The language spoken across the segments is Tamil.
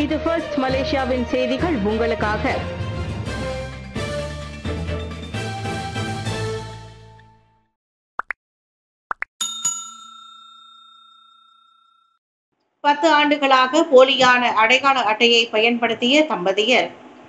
இது ஃபர்ஸ்ட் மலேசியாவின் செய்திகள் உங்களுக்காக பத்து ஆண்டுகளாக போலியான அடையாள அட்டையை பயன்படுத்திய தம்பதியர்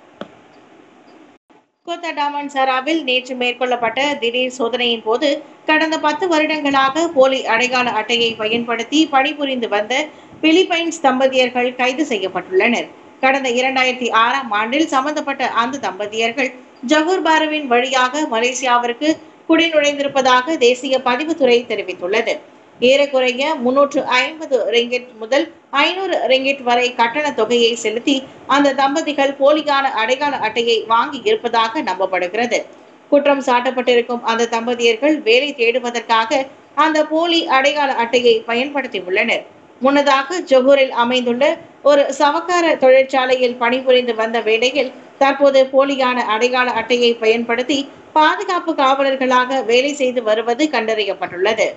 கோத்தடாமன் சராவில் நேற்று மேற்கொள்ளப்பட்ட திடீர் சோதனையின் போது கடந்த பத்து வருடங்களாக போலி அடையாள அட்டையை பயன்படுத்தி பணிபுரிந்து வந்த பிலிப்பைன்ஸ் தம்பதியர்கள் கைது செய்யப்பட்டுள்ளனர் கடந்த இரண்டாயிரத்தி ஆறாம் ஆண்டில் சம்பந்தப்பட்ட அந்த தம்பதியர்கள் ஜகூர் பாருவின் வழியாக மலேசியாவிற்கு குடிநுழைந்திருப்பதாக தேசிய பதிவுத்துறை தெரிவித்துள்ளது ஏறக்குறைய முன்னூற்று ஐம்பது ரிங்கிட் முதல் ஐநூறு ரிங்கிட் வரை கட்டண தொகையை செலுத்தி அந்த தம்பதிகள் போலியான அடையாள அட்டையை வாங்கி இருப்பதாக நம்பப்படுகிறது குற்றம் சாட்டப்பட்டிருக்கும் அந்த தம்பதியர்கள் வேலை தேடுவதற்காக அந்த போலி அடையாள அட்டையை பயன்படுத்தியுள்ளனர் முன்னதாக ஜொஹூரில் அமைந்துள்ள ஒரு சவக்கார தொழிற்சாலையில் பணிபுரிந்து வந்த வேளையில் தற்போது போலியான அடையாள அட்டையை பயன்படுத்தி பாதுகாப்பு காவலர்களாக வேலை செய்து வருவது கண்டறியப்பட்டுள்ளது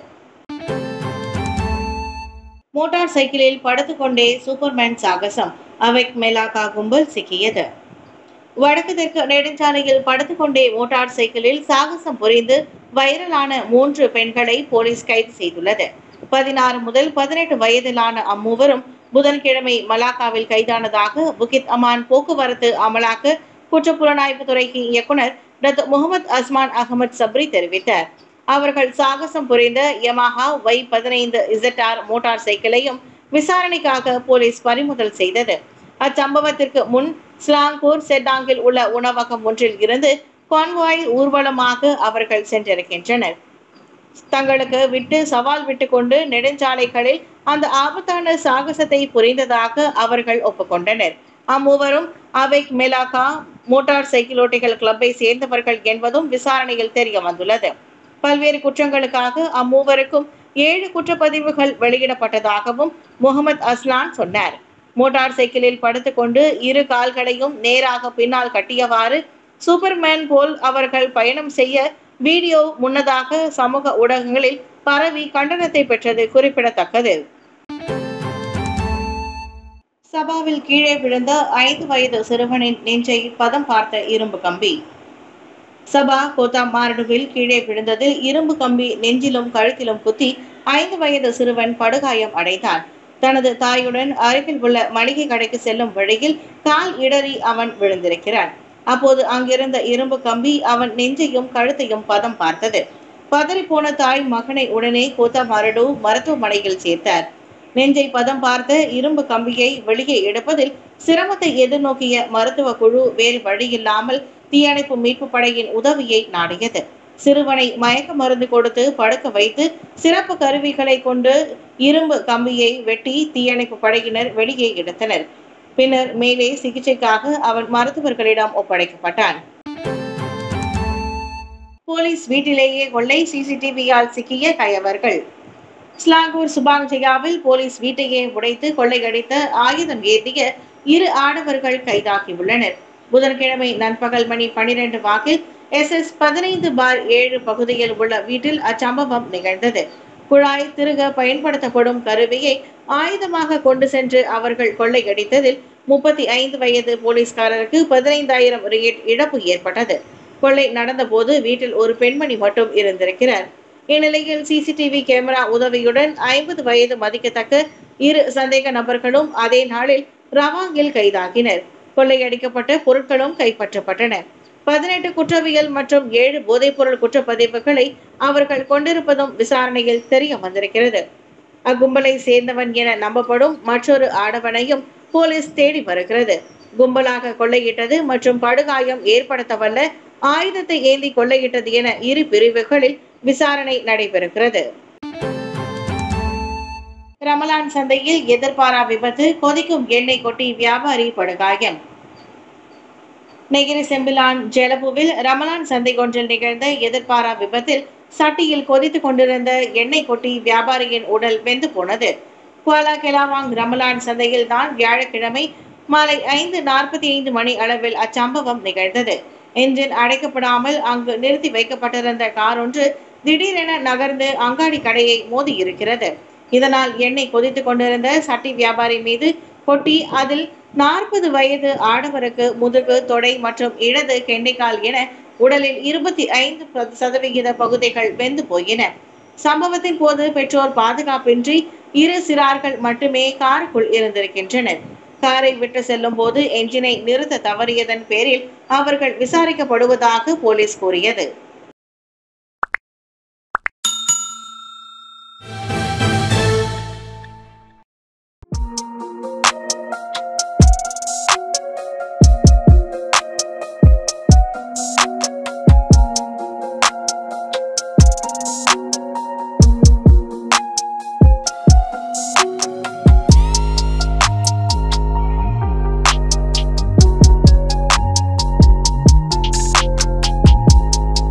மோட்டார் சைக்கிளில் படுத்துக்கொண்டே சூப்பர்மேன் சாகசம் அவைக் மெலாக்கா கும்பல் சிக்கியது வடக்கு தெற்கு நெடுஞ்சாலையில் படுத்துக்கொண்டே மோட்டார் சைக்கிளில் சாகசம் புரிந்து வைரலான மூன்று பெண்களை போலீஸ் கைது செய்துள்ளது பதினாறு முதல் பதினெட்டு வயதிலான அம்மூவரும் புதன்கிழமை மலாக்காவில் கைதானதாக புகித் அமான் போக்குவரத்து அமலாக்க குற்றப்புலனாய்வு துறைக்கு இயக்குனர் Dato Mohamed Asman Ahmad Sabri தெரிவித்தார் அவர்கள் சாகசம் புரிந்த யமஹா ஒய் பதினைந்து இசட்ஆர் மோட்டார் சைக்கிளையும் விசாரணைக்காக போலீஸ் பறிமுதல் செய்தது அச்சம்பவத்திற்கு முன் ஸ்லாங்கூர் செட்டாங்கில் உள்ள உணவகம் ஒன்றில் இருந்து கான்வாய் ஊர்வலமாக அவர்கள் சென்றிருக்கின்றனர் தங்களுக்கு விட்டு சவால் விட்டு கொண்டு நெடுஞ்சாலைகளில் அந்த ஆபத்தான சாகசத்தை புரிந்ததாக அவர்கள் ஒப்புக்கொண்டனர் அம்மூவரும் அவைக் மெலாக்கா மோட்டார் சைக்கிளோட்டிகள் கிளப்பை சேர்ந்தவர்கள் என்பதும் விசாரணையில் தெரிய வந்துள்ளது பல்வேறு குற்றங்களுக்காக அம்மூவருக்கும் ஏழு குற்றப்பதிவுகள் வெளியிடப்பட்டதாகவும் முகமது அஸ்லான் சொன்னார் மோட்டார் சைக்கிளில் படுத்துக்கொண்டு இரு கால்களையும் நேராக பின்னால் கட்டியவாறு சூப்பர்மேன் போல் அவர்கள் பயணம் செய்ய வீடியோ முன்னதாக சமூக ஊடகங்களில் பரவி கண்டனத்தை பெற்றது குறிப்பிடத்தக்கது சபாவில் கீழே விழுந்த ஐந்து வயது சிறுவனின் நெஞ்சை பதம் பார்த்த இரும்பு கம்பி சபா கோத்தா மாரடுவில் கீழே விழுந்ததில் இரும்பு கம்பி நெஞ்சிலும் கழுத்திலும் குத்தி ஐந்து வயது சிறுவன் படுகாயம் அடைந்தான் தனது தாயுடன் அருகில் உள்ள மளிகை கடைக்கு செல்லும் வழியில் கால் இடறி அவன் விழுந்திருக்கிறான் அப்போது அங்கிருந்த இரும்பு கம்பி அவன் நெஞ்சையும் கழுத்தையும் பதம் பார்த்தது பதறிப்போன தாய் மகனை உடனே கோத்தமாரடு மருத்துவமனையில் சேர்த்தார் நெஞ்சை பதம் பார்த்த இரும்பு கம்பியை வெளியே எடுப்பதில் சிரமத்தை எதிர்நோக்கிய மருத்துவ குழு வேறு வழியில்லாமல் தீயணைப்பு மீட்பு படையின் உதவியை நாடியது சிறுவனை மயக்க மருந்து கொடுத்து படுக்க வைத்து சிறப்பு கருவிகளை கொண்டு இரும்பு கம்பியை வெட்டி தீயணைப்பு படையினர் வெளியே எடுத்தனர் பின்னர் மேலே சிகிச்சைக்காக அவன் மருத்துவர்களிடம் ஒப்படைக்கப்பட்டான் போலீஸ் வீட்டிலேயே கொள்ளை சிசிடிவியால் சிக்கிய கயவர்கள் ஸ்லாங்கூர் சுபாங்ஜயாவில் போலீஸ் வீட்டையே உடைத்து கொள்ளையடித்த ஆயுதம் ஏந்திய இரு ஆடவர்கள் கைதாகியுள்ளனர் புதன்கிழமை நண்பகல் மணி பனிரெண்டு வாக்கில் எஸ் எஸ் பதினைந்து பார் ஏழு பகுதியில் உள்ள வீட்டில் அச்சம்பவம் நிகழ்ந்தது குழாய் திருக பயன்படுத்தப்படும் கருவியை ஆயுதமாக கொண்டு சென்று அவர்கள் கொள்ளையடித்ததில் முப்பத்தி ஐந்து வயது போலீஸ்காரருக்கு பதினைந்தாயிரம் ரிங்கெட் இழப்பு ஏற்பட்டது கொள்ளை நடந்தபோது வீட்டில் ஒரு பெண்மணி மட்டும் இருந்திருக்கிறார் இந்நிலையில் சிசிடிவி கேமரா உதவியுடன் ஐம்பது வயது மதிக்கத்தக்க இரு சந்தேக நபர்களும் அதே நாளில் ரவாங்கில் கைதாகினர் கொள்ளையடிக்கப்பட்ட பொருட்களும் கைப்பற்றப்பட்டன பதினெட்டு குற்றவியல் மற்றும் ஏழு போதைப்பொருள் குற்றப்பதிவுகளை அவர்கள் கொண்டிருப்பதும் விசாரணையில் தெரிய வந்திருக்கிறது அக்கும்பலை சேர்ந்தவன் என நம்பப்படும் மற்றொரு ஆடவனையும் போலீஸ் தேடி வருகிறது கும்பலாக கொள்ளையிட்டது மற்றும் படுகாயம் ஏற்படுத்தவல்ல ஆயுதத்தை ஏந்தி கொள்ளையிட்டது என இரு பிரிவுகளில் விசாரணை நடைபெறுகிறது ரமலான் சந்தையில் எதிர்பாரா விபத்து கொதிக்கும் எண்ணெய் கொட்டி வியாபாரி படுகாயம் நெகிரி செம்பிலான் ஜெலபுவில் ரமலான் சந்தை ஒன்றில் நிகழ்ந்த எதிர்பாரா விபத்தில் சட்டியில் கொதித்துக் கொண்டிருந்த எண்ணெய் கொட்டி வியாபாரியின் உடல் வெந்து போனது குவாலா கெலாவாங் ரமலான் சந்தையில் தான் வியாழக்கிழமை மாலை ஐந்து நாற்பத்தி ஐந்து மணி அளவில் அச்சம்பவம் நிகழ்ந்தது என்ஜின் அடைக்கப்படாமல் அங்கு நிறுத்தி வைக்கப்பட்டிருந்த கார் ஒன்று திடீரென நகர்ந்து அங்காடி கடையை மோதி இருக்கிறது இதனால் எண்ணெய் கொதித்துக் கொண்டிருந்த சட்டி வியாபாரி மீது கொட்டி அதில் நாற்பது வயது ஆடவருக்கு முதுகு தொடை மற்றும் இடது கெண்டைக்கால் என உடலில் இருபத்தி ஐந்து சதவிகித பகுதிகள் வெந்து போயின சம்பவத்தின் போது பெற்றோர் பாதுகாப்பின்றி இரு சிறார்கள் மட்டுமே காருக்குள் இருந்திருக்கின்றனர் காரை விட்டு செல்லும் போது என்ஜினை நிறுத்த தவறியதன் பேரில் அவர்கள் விசாரிக்கப்படுவதாக போலீஸ் கூறியது